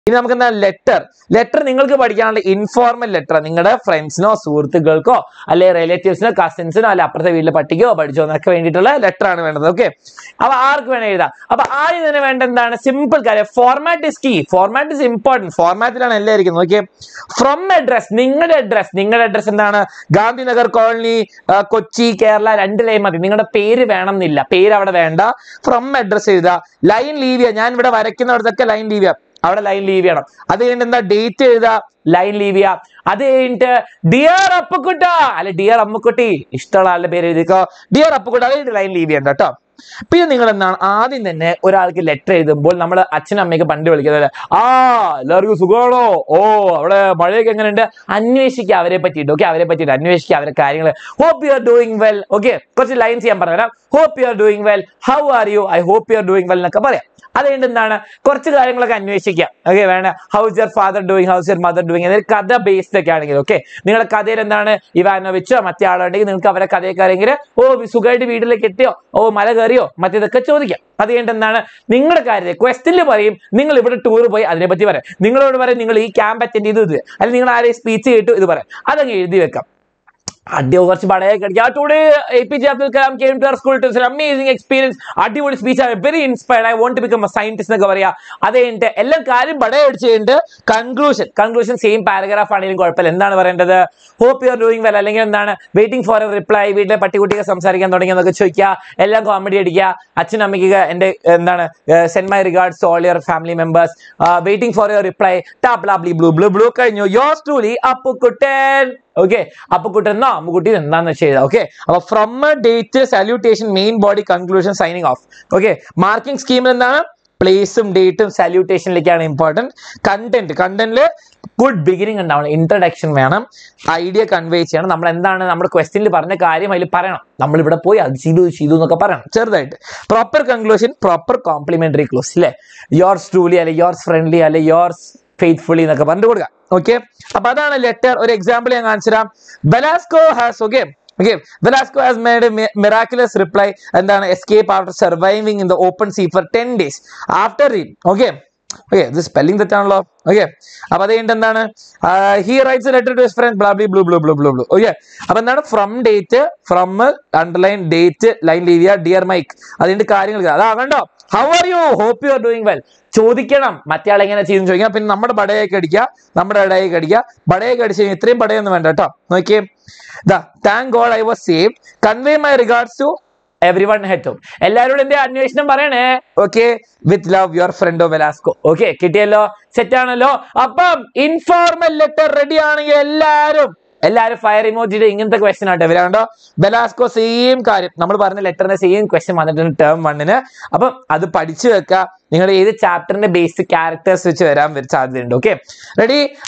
ഇനി നമുക്ക് എന്താ ലെറ്റർ ലെറ്റർ നിങ്ങൾക്ക് പഠിക്കാനുള്ള ഇൻഫോർമൽ ലെറ്റർ നിങ്ങളുടെ ഫ്രണ്ട്സിനോ സുഹൃത്തുക്കൾക്കോ അല്ലെ റിലേറ്റീവ്സിനോ കസിൻസിനോ അല്ലെ അപ്പുറത്തെ വീട്ടിലെ പട്ടിക്കോ പഠിച്ചോ എന്നൊക്കെ വേണ്ടിയിട്ടുള്ള ലെറ്റർ ആണ് വേണ്ടത് ഓക്കെ അപ്പൊ ആർക്ക് വേണം എഴുതാം അപ്പൊ ആദ്യം തന്നെ വേണ്ട എന്താണ് സിമ്പിൾ കാര്യം format is key format is important ഫോർമാറ്റിലാണ് എല്ലാം ഇരിക്കുന്നത് ഓക്കെ ഫ്രം അഡ്രസ് നിങ്ങളുടെ അഡ്രസ് നിങ്ങളുടെ അഡ്രസ് എന്താണ് ഗാന്ധിനഗർ കോളനി ആ, കൊച്ചി കേരള രണ്ട് ലൈൻ മതി നിങ്ങളുടെ പേര് വേണം എന്നില്ല പേര് അവിടെ വേണ്ട ഫ്രം അഡ്രസ് എഴുതുക ലൈൻ ലീവ് ചെയ്യുക ഞാൻ ഇവിടെ വരയ്ക്കുന്നിടത്തൊക്കെ ലൈൻ ലീവ് ചെയ്യാം അവിടെ ലൈൻ ലീവ് ചെയ്യണം അത് കഴിഞ്ഞിട്ട് എന്താ ഡേറ്റ് എഴുതുക ലൈൻ ലീവ് ചെയ്യാം അത് കഴിഞ്ഞിട്ട് ഡിയർ അപ്പുക്കുട്ട അല്ലെ ഡിയർ അമ്മുക്കുട്ടി ഇഷ്ടമുള്ള ആളുടെ പേര് എഴുതിക്കോ ഡിയർ അപ്പുക്കുട്ട അത് കഴിഞ്ഞിട്ട് ലൈൻ ലീവ് ചെയ്യണ്ട കേട്ടോ പിന്നെ നിങ്ങൾ എന്താണ് ആദ്യം തന്നെ ഒരാൾക്ക് ലെറ്റർ എഴുതുമ്പോൾ നമ്മൾ അച്ഛനും അമ്മയൊക്കെ പണ്ട് വിളിക്കുന്നത് ആ എല്ലാവർക്കും സുഖമാണോ ഓ അവിടെ മഴയൊക്കെ എങ്ങനെയുണ്ട് അന്വേഷിക്കുക അവരെ പറ്റിയിട്ട് ഓക്കെ അവരെ പറ്റിയിട്ട് അന്വേഷിക്കുക അവരെ കാര്യങ്ങൾ hope you are doing well okay കുറച്ച് ലൈൻസ് ഞാൻ പറഞ്ഞുതരാം hope you are doing well how are you I hope you are doing well എന്നൊക്കെ പറയാം അത് കഴിഞ്ഞിട്ട് എന്താണ് കുറച്ച് കാര്യങ്ങളൊക്കെ അന്വേഷിക്കാം ഓക്കെ വേണ്ട how's your father doing how's your mother doing അതായത് കഥ ബേസ്ഡ് ഒക്കെ ആണെങ്കിൽ ഓക്കെ നിങ്ങളുടെ കഥയിൽ എന്താണ് ഇവാനോവിച്ചോ മറ്റേ ആളുണ്ടെങ്കിൽ നിങ്ങൾക്ക് അവരെ കഥയൊക്കെ അറിയെങ്കിൽ ഓ സുഖമായിട്ട് വീട്ടിലേക്ക് എത്തിയോ ഓ മല കയറിയോ മറ്റേതൊക്കെ ചോദിക്കാം അത് കഴിഞ്ഞിട്ട് എന്താണ് നിങ്ങളുടെ കാര്യത്തിൽ ക്വസ്റ്റിനിൽ പറയും നിങ്ങൾ ഇവിടെ ടൂർ പോയി അതിനെപ്പറ്റി പറയാം നിങ്ങളോട് പറയും നിങ്ങൾ ഈ ക്യാമ്പ് അറ്റൻഡ് ചെയ്തു ഇത് അല്ലെങ്കിൽ നിങ്ങൾ ആരെയും സ്പീച്ച് കേട്ടു ഇത് പറയാം അതങ്ങ് എഴുതി വെക്കാം അടിയോ കുറച്ച് പടയൊക്കെ അടിക്കുക today A P J Abdul Kalam came to our school too amazing experience അടിപൊളി സ്പീച്ച് ആണ് very inspired I want to become a scientist എന്നൊക്കെ പറയാ അത് കഴിഞ്ഞിട്ട് എല്ലാ കാര്യം പടയെ അടിച്ച് കഴിഞ്ഞിട്ട് കൺക്ലൂഷൻ കൺക്ലൂഷൻ സെയിം പാരഗ്രാഫ് ആണെങ്കിലും കുഴപ്പമില്ല എന്താണ് പറയേണ്ടത് hope you are doing well അല്ലെങ്കിൽ എന്താണ് വെയിറ്റിംഗ് ഫോർ എ റിപ്ലൈ വീട്ടിലെ പട്ടിക്കുട്ടിയൊക്കെ സംസാരിക്കാൻ തുടങ്ങി എന്നൊക്കെ ചോദിക്കുക എല്ലാം കോമഡി അടിക്കുക അച്ഛനും അമ്മയ്ക്ക് എൻ്റെ എന്താണ് send my regards all your family members waiting for your reply ടാപ്പ് ലാബ്ലി ബ്ലൂ ബ്ലൂ ബ്ലൂ കഴിഞ്ഞു yours truly Appukuttan okay Appukuttan എന്നോ അമ്മുക്കുട്ടി എന്താന്ന് വെച്ച് എഴുതാം ഓക്കെ അപ്പൊ from date salutation main body conclusion signing off okay marking സ്കീമിൽ എന്താണ് പ്ലേസും ഡേറ്റും സല്യൂട്ടേഷനിലേക്കാണ് ഇമ്പോർട്ടൻറ്റ് കണ്ടന്റ് കണ്ടന്റിൽ ഗുഡ് ബിഗിനിങ് ഉണ്ടാവണം ഇൻട്രഡക്ഷൻ വേണം ഐഡിയ കൺവേ ചെയ്യണം നമ്മൾ എന്താണ് നമ്മുടെ ക്വസ്റ്റ്യനിൽ പറഞ്ഞ കാര്യം അതിൽ പറയണം നമ്മൾ ഇവിടെ പോയി അത് ചെയ്തു ഇത് ചെയ്തു എന്നൊക്കെ പറയണം ചെറുതായിട്ട് proper conclusion proper complimentary close അല്ലേ യോർസ് ട്രൂലി അല്ലെ യോർസ് ഫ്രണ്ട്ലി അല്ലെ യോർസ് ഫെയ്ത്ത്ഫുള്ളി എന്നൊക്കെ പറഞ്ഞു കൊടുക്കാം ഓക്കെ അപ്പൊ അതാണ് ലെറ്റർ ഒരു എക്സാമ്പിൾ ഞാൻ കാണിച്ചു തരാം Velasco has okay okay Velasco has made miraculous reply എന്താണ് escape after surviving in the open sea for ten days after read okay okay ഇത് സ്പെല്ലിംഗ് തെറ്റാണല്ലോ ഓക്കെ അപ്പൊ അത് കഴിഞ്ഞിട്ട് എന്താണ് he writes letter to friend ബ്ലാബ്ലി ബ്ലൂ ബ്ലൂ ബ്ലൂ ബ്ലൂ ബ്ലൂ ഓക്കെ അപ്പൊ എന്താണ് from date from underline date line ലീവിയ ഡിയർ മൈക്ക് അതിന്റെ കാര്യങ്ങൾ അതാ കണ്ടോ how are you hope you are doing well ചോദിക്കണം മറ്റേ ആൾ എങ്ങനെ ചെയ്യുന്നു ചോദിക്കാം പിന്നെ നമ്മുടെ ബടയൊക്കെ അടിക്കുക നമ്മുടെ ഇടയൊക്കെ അടിക്കുക ബടയൊക്കെ അടിച്ച് കഴിഞ്ഞാൽ ഇത്രയും ബടയൊന്നും വേണ്ട കേട്ടോ നോക്കിയേ ദാ thank God I was save convey my regards to everyone at home എല്ലാവരോടും എന്റെ അന്വേഷണം പറയണേ okay with love your friend Velasco okay കിട്ടിയല്ലോ സെറ്റ് ആണല്ലോ അപ്പം ഇൻഫോർമൽ ലെറ്റർ റെഡി ആണെങ്കിൽ എല്ലാവരും എല്ലാവരും ഫയർ ഇമോജിയുടെ ഇങ്ങനത്തെ ക്വസ്റ്റ്യൻ ആട്ടെ ഇവരാണ്ടോ ബെലാസ്കോ സെയിം കാര്യം നമ്മൾ പറഞ്ഞ ലെറ്ററിന്റെ സെയിം ക്വസ്റ്റ്യൻ വന്നിട്ടുണ്ട് ടേം വണ്ണിന് അപ്പം അത് പഠിച്ചു വെക്കുക നിങ്ങളുടെ ഏത് ചാപ്റ്ററിന്റെ ബേസിക് ക്യാരക്ടേഴ്സ് വെച്ച് വരാൻ വര- സാധ്യതയുണ്ട് ഓക്കെ റെഡി